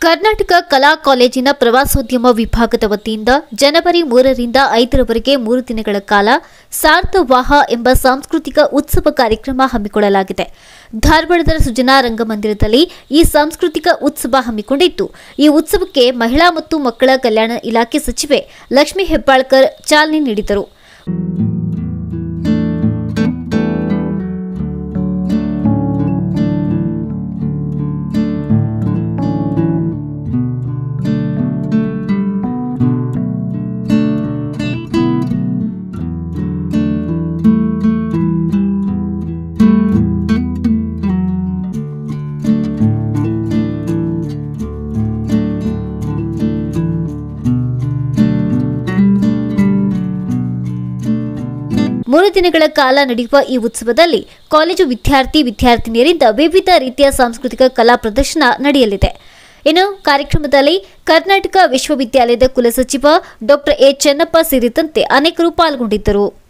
ಕರ್ನಾಟಕ ಕಲಾ ಕಾಲೇಜಿನ ಪ್ರವಾಸೋದ್ಯಮ ವಿಭಾಗದ ವತಿಯಿಂದ ಜನವರಿ ಮೂರರಿಂದ ಐದರವರೆಗೆ ಮೂರು ದಿನಗಳ ಕಾಲ ಸಾರ್ಥವಾಹ ಎಂಬ ಸಾಂಸ್ಕೃತಿಕ ಉತ್ಸವ ಕಾರ್ಯಕ್ರಮ ಹಮ್ಮಿಕೊಳ್ಳಲಾಗಿದೆ ಧಾರವಾಡದ ಸುಜನಾ ರಂಗಮಂದಿರದಲ್ಲಿ ಈ ಸಾಂಸ್ಕೃತಿಕ ಉತ್ಸವ ಹಮ್ಮಿಕೊಂಡಿದ್ದು ಈ ಉತ್ಸವಕ್ಕೆ ಮಹಿಳಾ ಮತ್ತು ಮಕ್ಕಳ ಕಲ್ಯಾಣ ಇಲಾಖೆ ಸಚಿವೆ ಲಕ್ಷ್ಮೀ ಹೆಬ್ಬಾಳ್ಕರ್ ಚಾಲನೆ ನೀಡಿದರು ಮೂರು ದಿನಗಳ ಕಾಲ ನಡೆಯುವ ಈ ಉತ್ಸವದಲ್ಲಿ ಕಾಲೇಜು ವಿದ್ಯಾರ್ಥಿ ವಿದ್ಯಾರ್ಥಿನಿಯರಿಂದ ವಿವಿಧ ರೀತಿಯ ಸಾಂಸ್ಕೃತಿಕ ಕಲಾ ಪ್ರದರ್ಶನ ನಡೆಯಲಿದೆ ಇನ್ನು ಕಾರ್ಯಕ್ರಮದಲ್ಲಿ ಕರ್ನಾಟಕ ವಿಶ್ವವಿದ್ಯಾಲಯದ ಕುಲಸಚಿವ ಡಾಕ್ಟರ್ ಎ ಚೆನ್ನಪ್ಪ ಸೇರಿದಂತೆ ಅನೇಕರು ಪಾಲ್ಗೊಂಡಿದ್ದರು